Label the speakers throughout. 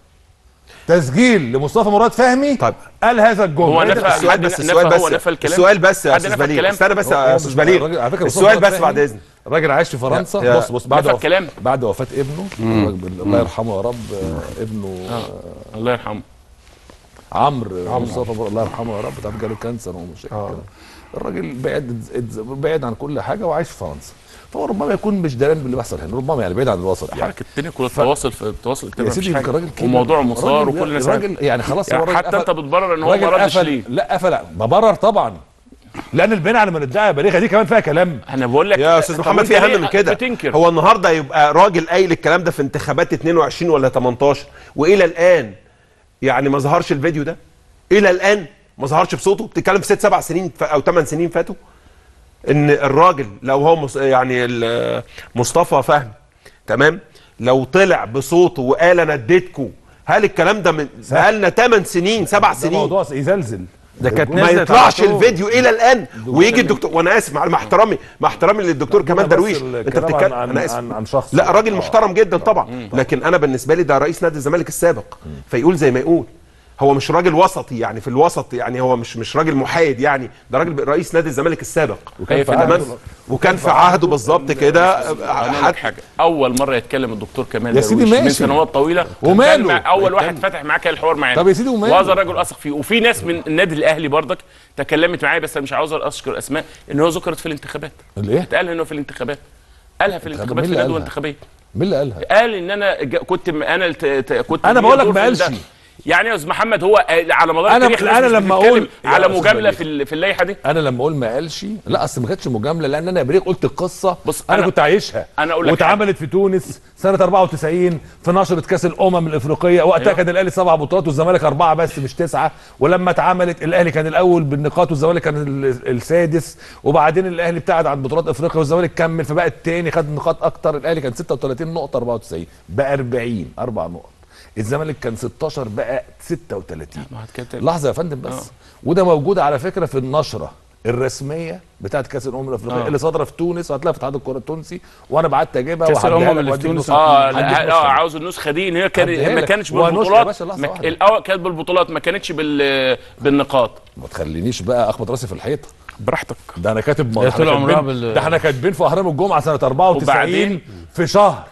Speaker 1: تسجيل لمصطفى مراد فهمي
Speaker 2: طيب.
Speaker 1: قال هذا الجمله
Speaker 3: هو
Speaker 1: إيه ده؟
Speaker 3: نفى-
Speaker 2: السؤال
Speaker 3: حد
Speaker 2: بس
Speaker 3: نفى-
Speaker 2: السؤال
Speaker 3: هو
Speaker 2: بس
Speaker 3: نفى الكلام؟
Speaker 2: السؤال بس يا
Speaker 3: حد
Speaker 2: استاذ
Speaker 3: نفى
Speaker 2: بليغ
Speaker 3: الكلام؟
Speaker 2: استنى بس
Speaker 1: هو- هو
Speaker 2: يا
Speaker 1: مش
Speaker 2: استاذ بليغ
Speaker 1: الراجل- على فكرة
Speaker 2: السؤال
Speaker 1: مصطفى
Speaker 2: بس بعد
Speaker 1: فهمي
Speaker 2: اذنك
Speaker 1: راجل عايش في فرنسا
Speaker 2: يا-
Speaker 1: بص بص بعد
Speaker 3: نفى
Speaker 1: وف...
Speaker 3: الكلام.
Speaker 1: بعد وفاه ابنه الراجل- الله يرحمه يا رب آه، ابنه آه.
Speaker 3: الله يرحمه
Speaker 1: عمرو مصطفى بر- الله يرحمه يا رب تعرف جاله كانسر ومشاكل
Speaker 2: آه.
Speaker 1: كده الراجل بعيد اتز- بعيد عن كل حاجه وعايش في فرنسا فهو ربما يكون مش داران باللي بيحصل هنا ربما يعني بعيد عن الوسط يعني
Speaker 3: حركه الدنيا كلها التواصل في التواصل
Speaker 1: يا
Speaker 3: الاجتماعي
Speaker 1: سيدي
Speaker 3: مفيش حاجة.
Speaker 1: الراجل كده
Speaker 3: وموضوع مصار
Speaker 1: الراجل-
Speaker 3: وكل الناس عارفة.
Speaker 1: الراجل يعني خلاص هو
Speaker 3: يعني
Speaker 1: الراجل
Speaker 3: حتى انت
Speaker 1: قفل-
Speaker 3: بتبرر ان هو ما
Speaker 1: الراجل
Speaker 3: ردش
Speaker 1: قفل
Speaker 3: ليه
Speaker 1: لا قفل ببرر طبعا لان البناء على من ادعى بليغه دي كمان فيها كلام
Speaker 3: انا بقول لك
Speaker 2: يا استاذ
Speaker 3: طب
Speaker 2: محمد
Speaker 3: انت
Speaker 2: في اهم
Speaker 3: ليه
Speaker 2: من كده
Speaker 3: بتنكر
Speaker 2: هو النهارده يبقى راجل قايل الكلام ده في انتخابات 22 ولا 18 والى الان يعني ما ظهرش الفيديو ده الى الان ما ظهرش بصوته بتتكلم في ست سبع سنين ف- او ثمان سنين فاتوا ان الراجل لو هو مص... يعني ال- مصطفى فهمي تمام لو طلع بصوته وقال انا اديتكم هل الكلام ده من بقالنا 8 سنين سبع
Speaker 1: ده
Speaker 2: سنين
Speaker 1: موضوع يزلزل
Speaker 4: ده كانت
Speaker 2: ما
Speaker 4: نزلت
Speaker 2: يطلعش
Speaker 4: على طول.
Speaker 2: الفيديو الى الان ويجي الدكتور وانا اسف مع مع احترامي مع احترامي للدكتور كمال
Speaker 1: بس
Speaker 2: درويش
Speaker 1: الكلام
Speaker 2: انت بتتكلم
Speaker 1: عن-
Speaker 2: انا
Speaker 1: عن-
Speaker 2: اسف
Speaker 1: عن- عن شخص.
Speaker 2: لا راجل
Speaker 1: آه.
Speaker 2: محترم جدا طبعا لكن انا بالنسبه لي ده رئيس نادي الزمالك السابق فيقول زي ما يقول هو مش راجل وسطي يعني في الوسط يعني هو مش مش راجل محايد يعني ده راجل رئيس نادي الزمالك السابق
Speaker 1: وكان في
Speaker 2: تمام؟
Speaker 1: عهده-
Speaker 2: وكان في عهده بالظبط كده
Speaker 3: انا
Speaker 2: حد-
Speaker 3: لك حاجه اول مره يتكلم الدكتور كمال
Speaker 1: يا سيدي
Speaker 3: درويش من
Speaker 1: ماشي.
Speaker 3: سنوات طويله
Speaker 1: وماله؟
Speaker 3: كان مع اول واحد فتح معاك الحوار معانا
Speaker 1: طب يا سيدي وماله؟
Speaker 3: وهذا الرجل اثق فيه وفي ناس من النادي الاهلي برضك تكلمت معايا بس انا مش عاوز اذكر اسماء ان هو ذكرت في الانتخابات
Speaker 1: الايه؟
Speaker 3: اتقال انه في الانتخابات قالها في الانتخابات
Speaker 1: مين
Speaker 3: في
Speaker 1: اللي
Speaker 3: الندوه
Speaker 1: قالها؟
Speaker 3: الانتخابيه
Speaker 1: مين اللي قالها؟
Speaker 3: قال ان انا ج- كنت م- انا الت- ت- كنت
Speaker 1: أنا
Speaker 3: ليا
Speaker 1: بقول لك
Speaker 3: دور
Speaker 1: ما
Speaker 3: في
Speaker 1: قالش.
Speaker 3: ده. يعني يا استاذ محمد هو آه، على مدار
Speaker 1: أنا-
Speaker 3: التاريخ
Speaker 1: أنا
Speaker 3: الناس مش
Speaker 1: لما
Speaker 3: بتتكلم
Speaker 1: أقول- يا
Speaker 3: على
Speaker 1: أستاذ
Speaker 3: مجامله
Speaker 1: بليغ.
Speaker 3: في ال- في اللائحه دي
Speaker 1: انا لما اقول ما قالش لا اصل ما كانتش مجامله لان انا بريق قلت القصه
Speaker 3: بص،
Speaker 1: انا,
Speaker 3: أنا-
Speaker 1: كنت عايشها
Speaker 3: أنا أقول لك
Speaker 1: واتعملت في تونس سنه 94 في نشره كاس الامم الافريقيه وقتها
Speaker 3: أيوة.
Speaker 1: كان الاهلي سبع بطولات والزمالك اربعه بس مش تسعه ولما اتعملت الاهلي كان الاول بالنقاط والزمالك كان ال- السادس وبعدين الاهلي ابتعد عن بطولات افريقيا والزمالك كمل فبقى الثاني خد نقاط اكتر الاهلي كان 36 نقطه 94 بقى 40 اربع نقط الزمالك كان 16 بقى 36
Speaker 3: ما هتكتب.
Speaker 1: لحظه يا فندم بس
Speaker 3: آه.
Speaker 1: وده موجود على فكره في النشره الرسميه بتاعت كاس الامم الافريقيه
Speaker 3: آه.
Speaker 1: اللي صادره في تونس وهتلاقيها في اتحاد الكره التونسي وانا بعت اجيبها
Speaker 4: كأس
Speaker 1: وهديها
Speaker 4: الأمم
Speaker 1: لك
Speaker 4: اللي في
Speaker 1: وأديك
Speaker 4: تونس.
Speaker 1: نسخة.
Speaker 3: اه
Speaker 1: هديك
Speaker 3: لا
Speaker 1: نسخة.
Speaker 3: اه عاوز النسخه دي ان هي كان
Speaker 1: هديها
Speaker 3: ما
Speaker 1: لك.
Speaker 3: كانش
Speaker 1: ونسخة يا
Speaker 3: بالبطولات
Speaker 1: باشا، لحظة
Speaker 3: مك-
Speaker 1: واحدة.
Speaker 3: الاول كانت بالبطولات ما كانتش بال بالنقاط
Speaker 1: ما تخلينيش بقى اخبط راسي في الحيطه
Speaker 3: براحتك
Speaker 1: ده انا كاتب
Speaker 4: هي
Speaker 1: احنا
Speaker 4: طول عمرها
Speaker 1: كاتبين-
Speaker 4: بال-
Speaker 1: ده احنا كاتبين في اهرام الجمعه سنه 94
Speaker 3: وبعدين؟
Speaker 1: في شهر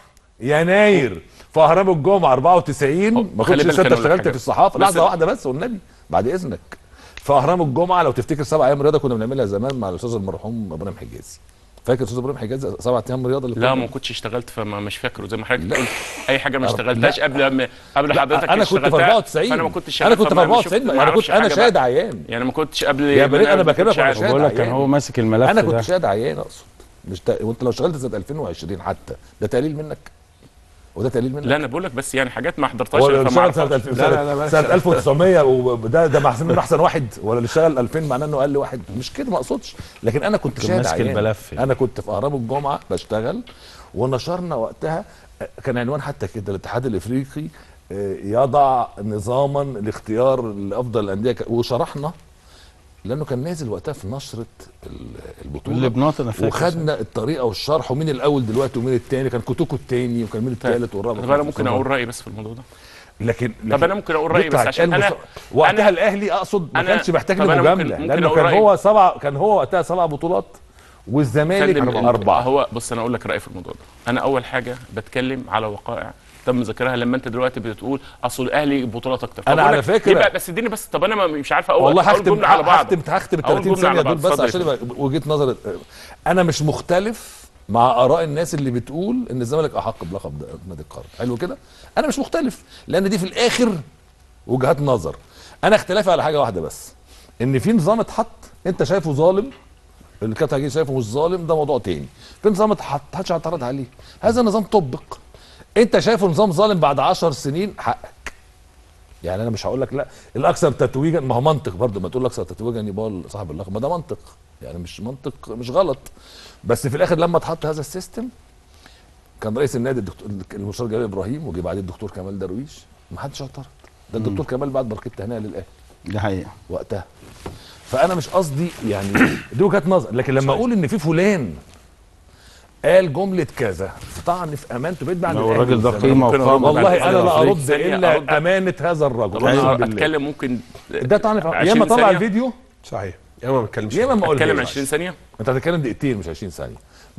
Speaker 1: يناير في اهرام الجمعه 94 ما
Speaker 3: خلي
Speaker 1: كنتش
Speaker 3: بالك
Speaker 1: لسه انت
Speaker 3: أنا أقول لك
Speaker 1: اشتغلت
Speaker 3: حاجة.
Speaker 1: في الصحافه
Speaker 3: بس-
Speaker 1: لحظه واحده بس والنبي بعد اذنك في اهرام الجمعه لو تفتكر سبع ايام رياضه كنا بنعملها زمان مع الاستاذ المرحوم ابراهيم حجازي فاكر الاستاذ ابراهيم حجازي سبع ايام رياضه اللي
Speaker 3: لا
Speaker 1: كنا-
Speaker 3: ما كنتش اشتغلت فما مش فاكره زي ما حضرتك
Speaker 1: لا.
Speaker 3: بتقول اي حاجه ما
Speaker 1: لا.
Speaker 3: اشتغلتهاش قبل ما قبل
Speaker 1: لا،
Speaker 3: حضرتك
Speaker 1: انا كنت في
Speaker 3: اشتغلتها،
Speaker 1: 94
Speaker 3: فانا ما كنتش
Speaker 1: انا
Speaker 3: شغال،
Speaker 1: كنت في
Speaker 3: فما- ما
Speaker 1: 94
Speaker 3: شفت- ما
Speaker 1: انا
Speaker 3: أعرفش
Speaker 1: كنت انا
Speaker 3: حاجة
Speaker 1: شاهد
Speaker 3: بقى.
Speaker 1: عيان
Speaker 3: يعني ما كنتش قبل
Speaker 1: يا
Speaker 3: ما
Speaker 1: بريء أنا
Speaker 3: ما
Speaker 1: بكلمك
Speaker 3: كنتش
Speaker 1: وأنا
Speaker 3: عارف.
Speaker 1: شاهد
Speaker 4: بقول لك كان
Speaker 1: عيان.
Speaker 4: هو ماسك الملف
Speaker 1: انا
Speaker 4: ده
Speaker 1: كنت شاهد عيان اقصد مش ت... وانت لو اشتغلت سنه 2020 حتى ده تقليل منك وده تقليل منك
Speaker 3: لا انا بقول لك بس يعني حاجات ما حضرتهاش
Speaker 1: هو اللي
Speaker 3: فما
Speaker 1: اشتغل سنه
Speaker 3: أعرفهاش.
Speaker 1: 2000
Speaker 2: لا، لا، لا،
Speaker 1: سنه,
Speaker 2: بس-
Speaker 1: سنة 1900 وده ده محسن من احسن واحد ولا اللي اشتغل 2000 معناه انه اقل واحد مش كده ما اقصدش لكن انا كنت
Speaker 4: كان
Speaker 1: شاهد
Speaker 4: ماسك
Speaker 1: عيان
Speaker 4: الملف يعني.
Speaker 1: انا كنت في اهرام الجمعه بشتغل ونشرنا وقتها كان عنوان حتى كده الاتحاد الافريقي آه، يضع نظاما لاختيار لافضل الانديه ك- وشرحنا لانه كان نازل وقتها في نشره ال- البطوله
Speaker 4: اللي بناطق انا فاكر
Speaker 1: وخدنا الطريقه والشرح ومين الاول دلوقتي ومين الثاني كان كوتوكو الثاني وكان مين الثالث والرابع
Speaker 3: طب انا ممكن اقول رايي بس في الموضوع ده
Speaker 1: لكن
Speaker 3: طب انا ممكن اقول رايي بس
Speaker 1: بيطلع
Speaker 3: عشان
Speaker 1: يتقال
Speaker 3: انا
Speaker 1: بص- وقتها
Speaker 3: أنا-
Speaker 1: الاهلي اقصد ما
Speaker 3: أنا-
Speaker 1: كانش محتاج
Speaker 3: طب أنا ممكن-
Speaker 1: لمجامله
Speaker 3: ممكن
Speaker 1: لانه
Speaker 3: أقول
Speaker 1: كان
Speaker 3: رأيي.
Speaker 1: هو سبع كان هو وقتها سبع بطولات والزمالك
Speaker 3: فندم،
Speaker 1: اربعه
Speaker 3: هو بص انا اقول لك رايي في الموضوع ده انا اول حاجه بتكلم على وقائع تم ذكرها لما انت دلوقتي بتقول اصل الاهلي بطولات اكتر
Speaker 1: أنا
Speaker 3: فبقول
Speaker 1: على
Speaker 3: لك
Speaker 1: فكرة-
Speaker 3: يبقى بس اديني بس طب انا ما- مش عارف اقول
Speaker 1: والله
Speaker 3: أقول
Speaker 1: هختم
Speaker 3: جملة على بعض
Speaker 1: هختم هختم ال
Speaker 3: أقول
Speaker 1: 30
Speaker 3: جملة على
Speaker 1: ثانيه
Speaker 3: بعض.
Speaker 1: دول بس
Speaker 3: اتفضل
Speaker 1: عشان
Speaker 3: يا
Speaker 1: يبقى وجهه نظر انا مش مختلف مع اراء الناس اللي بتقول ان الزمالك احق بلقب ده- نادي القرن حلو كده انا مش مختلف لان دي في الاخر وجهات نظر انا اختلافي على حاجه واحده بس ان في نظام اتحط انت شايفه ظالم اللي كانت هيجي شايفه مش ظالم ده موضوع تاني في نظام اتحط محدش هيعترض عليه هذا النظام طبق انت شايفه نظام ظالم بعد عشر سنين حقك يعني انا مش هقول لك لا الاكثر تتويجا ما هو منطق برضه ما تقول الاكثر تتويجا يبقى صاحب اللقب ما ده منطق يعني مش منطق مش غلط بس في الاخر لما اتحط هذا السيستم كان رئيس النادي الدكتور المستشار جلال ابراهيم وجي بعديه الدكتور كمال درويش ما حدش اعترض ده الدكتور كمال بعد بركه تهنئه للاهلي
Speaker 4: دي حقيقه
Speaker 1: وقتها فانا مش قصدي يعني دي وجهه نظر لكن لما اقول ان في فلان قال جمله كذا في طعن في امانته بيتبع عن
Speaker 4: لو
Speaker 1: الأهلي
Speaker 4: الراجل ده
Speaker 1: والزمالك.
Speaker 4: قيمه
Speaker 3: ممكن
Speaker 4: وقامه
Speaker 3: أرد
Speaker 1: والله
Speaker 3: بعد
Speaker 1: انا لا
Speaker 3: إذنك.
Speaker 1: ارد
Speaker 3: ثانية
Speaker 1: الا
Speaker 3: أرد.
Speaker 1: امانه هذا الرجل
Speaker 3: طب
Speaker 1: أقسم
Speaker 3: انا
Speaker 1: بالله.
Speaker 3: اتكلم ممكن
Speaker 1: ده طعن في يا
Speaker 3: 20
Speaker 1: اما طلع
Speaker 3: ثانية؟
Speaker 1: الفيديو
Speaker 2: صحيح يا ما بتكلمش
Speaker 1: يا اما ما
Speaker 3: اتكلم
Speaker 1: اقولهاش
Speaker 3: 20 ثانيه
Speaker 1: انت هتتكلم دقيقتين مش 20 ثانيه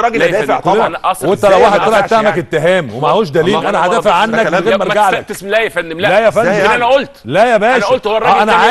Speaker 2: انا راجل
Speaker 3: لا يا
Speaker 2: ادافع
Speaker 3: فندم،
Speaker 2: طبعا
Speaker 3: أنا أصل
Speaker 1: وانت
Speaker 3: إزاي
Speaker 1: لو
Speaker 3: ما
Speaker 1: واحد طلع
Speaker 2: أدافعش
Speaker 1: اتهمك
Speaker 2: يعني؟
Speaker 1: اتهام ومعهوش دليل
Speaker 3: الله
Speaker 1: انا
Speaker 3: أكبر.
Speaker 1: هدافع
Speaker 3: ده
Speaker 1: عنك من
Speaker 2: كلام
Speaker 1: غير ما
Speaker 2: يا-
Speaker 1: ارجع لك
Speaker 3: بستقسم لا يا فندم لا
Speaker 1: لا يا فندم
Speaker 2: ازاي
Speaker 3: اللي
Speaker 2: يعني؟
Speaker 3: انا قلت
Speaker 1: لا يا باشا
Speaker 3: انا قلت هو الراجل
Speaker 1: آه، انا
Speaker 3: التاني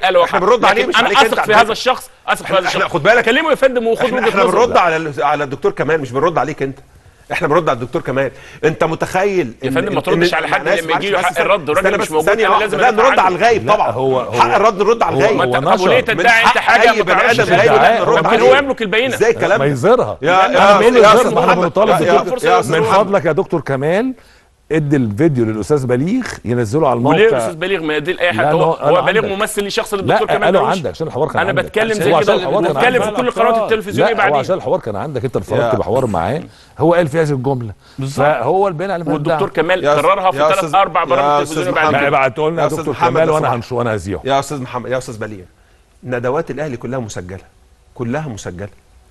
Speaker 3: الا
Speaker 2: احنا
Speaker 3: وقع.
Speaker 2: بنرد عليه
Speaker 3: لكن
Speaker 2: مش
Speaker 3: انا
Speaker 2: عليك انت
Speaker 3: اثق
Speaker 2: على
Speaker 3: في
Speaker 2: فكرة.
Speaker 3: هذا الشخص اثق في
Speaker 2: احنا-
Speaker 3: هذا
Speaker 2: احنا
Speaker 3: الشخص
Speaker 2: خد بالك-
Speaker 3: كلمه يا فندم وخد
Speaker 2: احنا,
Speaker 3: وجهه
Speaker 2: احنا
Speaker 3: نظره.
Speaker 2: بنرد على على الدكتور كمال مش بنرد عليك انت احنا بنرد على الدكتور كمال انت متخيل
Speaker 3: يا
Speaker 2: إن-
Speaker 3: فندم ما
Speaker 2: إن-
Speaker 3: تردش
Speaker 2: إن-
Speaker 3: على حد
Speaker 2: معلش-
Speaker 3: لما يجي له
Speaker 2: معلش
Speaker 3: حق
Speaker 2: بس
Speaker 3: الرد، الراجل
Speaker 2: استنى
Speaker 3: مش
Speaker 2: بس
Speaker 3: موجود،
Speaker 2: ثانية
Speaker 3: أنا
Speaker 2: واحدة.
Speaker 3: لازم
Speaker 2: لا
Speaker 3: أدافع
Speaker 2: نرد
Speaker 3: عنه.
Speaker 2: على الغايب
Speaker 1: لا،
Speaker 2: طبعا
Speaker 1: هو- هو-
Speaker 2: حق الرد نرد على
Speaker 1: هو-
Speaker 2: الغايب
Speaker 3: ما انت
Speaker 1: هو
Speaker 3: طب وليه
Speaker 1: نشر.
Speaker 2: من
Speaker 3: تدعي انت
Speaker 2: حق
Speaker 3: حاجه
Speaker 2: اي
Speaker 3: ما
Speaker 2: بني
Speaker 3: تعرفش
Speaker 2: ادم
Speaker 1: ازاي.
Speaker 2: غايب ان احنا
Speaker 1: هو
Speaker 2: نرد
Speaker 3: من هو
Speaker 2: عليه
Speaker 3: يملك البينه
Speaker 2: ازاي الكلام
Speaker 1: ما
Speaker 2: ده؟
Speaker 1: يظهرها
Speaker 2: يا
Speaker 1: انا
Speaker 2: يا
Speaker 1: بقول له
Speaker 2: يا
Speaker 1: يظهرها
Speaker 2: أستاذ
Speaker 1: ما احنا
Speaker 2: محمد،
Speaker 1: بنطالب
Speaker 2: يا- يا
Speaker 1: دكتور-
Speaker 3: فرصة يا أستاذ
Speaker 1: من
Speaker 3: محمد.
Speaker 1: فضلك يا دكتور كمال ادي الفيديو للاستاذ بليغ ينزله على الموقع
Speaker 3: وليه الاستاذ بليغ ما يدي لاي حد
Speaker 1: لا،
Speaker 3: هو
Speaker 1: هو- أنا
Speaker 3: هو بليغ
Speaker 1: عندك.
Speaker 3: ممثل لشخص
Speaker 1: لا
Speaker 3: للدكتور كمال
Speaker 1: قالوا
Speaker 3: درويش.
Speaker 1: عندك عشان الحوار كان
Speaker 3: انا
Speaker 1: عندك.
Speaker 3: بتكلم
Speaker 1: هو
Speaker 3: زي
Speaker 1: عشان
Speaker 3: كده
Speaker 1: الحوار كان
Speaker 3: وبتكلم في
Speaker 1: عندك.
Speaker 3: كل القنوات التلفزيونيه
Speaker 1: لا هو عشان
Speaker 3: بعدين
Speaker 1: الحوار كان عندك انت اتفرجت
Speaker 2: يا-
Speaker 1: بحوار معاه هو قال في هذه الجمله فهو البين على
Speaker 3: والدكتور كمال
Speaker 2: يا-
Speaker 3: كررها في
Speaker 2: يا
Speaker 3: ثلاث
Speaker 2: أستاذ-
Speaker 3: اربع
Speaker 2: يا
Speaker 3: برامج
Speaker 2: أستاذ
Speaker 3: تلفزيونيه
Speaker 2: محمد.
Speaker 3: بعد
Speaker 1: لا
Speaker 3: كده
Speaker 1: ابعتوا لنا
Speaker 2: يا
Speaker 1: يا
Speaker 2: أستاذ
Speaker 1: دكتور
Speaker 2: محمد
Speaker 1: كمال
Speaker 2: لو
Speaker 1: وانا
Speaker 2: سمحت.
Speaker 1: هنشو وانا هذيعه
Speaker 2: يا استاذ محمد يا استاذ بليغ ندوات الاهلي كلها مسجله كلها مسجله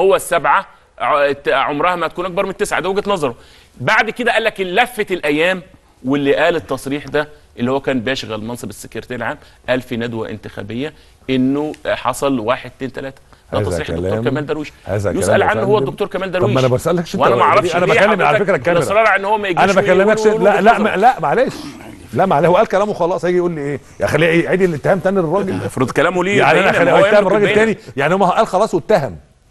Speaker 3: هو السبعه ع- عمرها ما تكون اكبر من التسعه ده وجهه نظره بعد كده قال لك لفه الايام واللي قال التصريح ده اللي هو كان بيشغل منصب السكرتير العام قال في ندوه انتخابيه انه حصل واحد اتنين تلاته ده
Speaker 1: هذا
Speaker 3: تصريح الدكتور
Speaker 1: كلام-
Speaker 3: كمال درويش
Speaker 1: هذا
Speaker 3: يسال
Speaker 1: كلام يا
Speaker 3: عنه هو
Speaker 1: فندم.
Speaker 3: الدكتور كمال
Speaker 1: طب
Speaker 3: درويش
Speaker 1: ما انا بسالكش انت
Speaker 3: وانا ما
Speaker 1: ولا
Speaker 3: اعرفش
Speaker 1: دي، انا
Speaker 3: ليه
Speaker 1: بكلم على
Speaker 3: حضرتك
Speaker 1: فكره الكاميرا
Speaker 3: الاصرار على ان هو ما يجيش
Speaker 1: انا بكلمك
Speaker 3: ويقول-
Speaker 1: شيء
Speaker 3: ويقول
Speaker 1: لا
Speaker 3: وجهة
Speaker 1: لا
Speaker 3: نظره.
Speaker 1: ما- لا معلش لا معلش هو قال كلامه خلاص هيجي يقول لي ايه يا خليه يعيد الاتهام تاني للراجل
Speaker 3: المفروض كلامه ليه
Speaker 1: يعني انا
Speaker 3: يبين،
Speaker 1: خليه
Speaker 3: ما
Speaker 1: هو
Speaker 3: هو
Speaker 1: يتهم
Speaker 3: يملك
Speaker 1: الراجل
Speaker 3: البينة.
Speaker 1: تاني يعني هو قال خلاص واتهم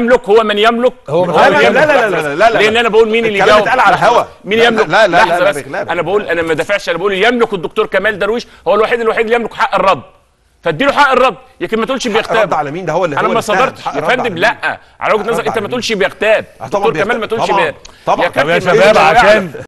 Speaker 3: يملك هو من يملك
Speaker 1: هو من
Speaker 2: لا
Speaker 3: من
Speaker 2: لا
Speaker 3: يملك.
Speaker 2: لا لا لا لا لا لا.
Speaker 3: لان انا بقول مين اللي
Speaker 2: الكلام
Speaker 3: يجاوب
Speaker 2: اتقال على
Speaker 3: لحظة.
Speaker 2: الهوا.
Speaker 3: مين
Speaker 2: لا،
Speaker 3: يملك
Speaker 2: لا، لا، لا،
Speaker 3: لحظة
Speaker 2: لا،
Speaker 3: بس.
Speaker 2: لا، لا.
Speaker 3: انا بقول انا ما دافعش انا بقول يملك الدكتور كمال درويش هو الوحيد الوحيد اللي يملك حق الرد فاديله حق الرد لكن ما تقولش بيغتاب
Speaker 2: الرد على مين ده هو اللي
Speaker 3: انا
Speaker 2: هو
Speaker 3: ما
Speaker 2: اللي اجتهد.
Speaker 3: صدرتش
Speaker 2: حق
Speaker 3: يا
Speaker 2: الرد على
Speaker 3: فندم
Speaker 2: مين؟
Speaker 3: لا على وجهه
Speaker 2: حق
Speaker 3: نظر
Speaker 2: الرد
Speaker 3: انت
Speaker 2: على
Speaker 3: ما
Speaker 2: مين؟
Speaker 3: تقولش بيغتاب
Speaker 2: آه، طبعاً
Speaker 3: دكتور كمال ما
Speaker 2: بيغتاب.
Speaker 3: تقولش
Speaker 2: طبعاً.
Speaker 3: بيغتاب
Speaker 2: طبعاً.
Speaker 3: يا
Speaker 2: طب
Speaker 1: يا
Speaker 3: كابتن
Speaker 1: شباب
Speaker 3: ما-
Speaker 1: عشان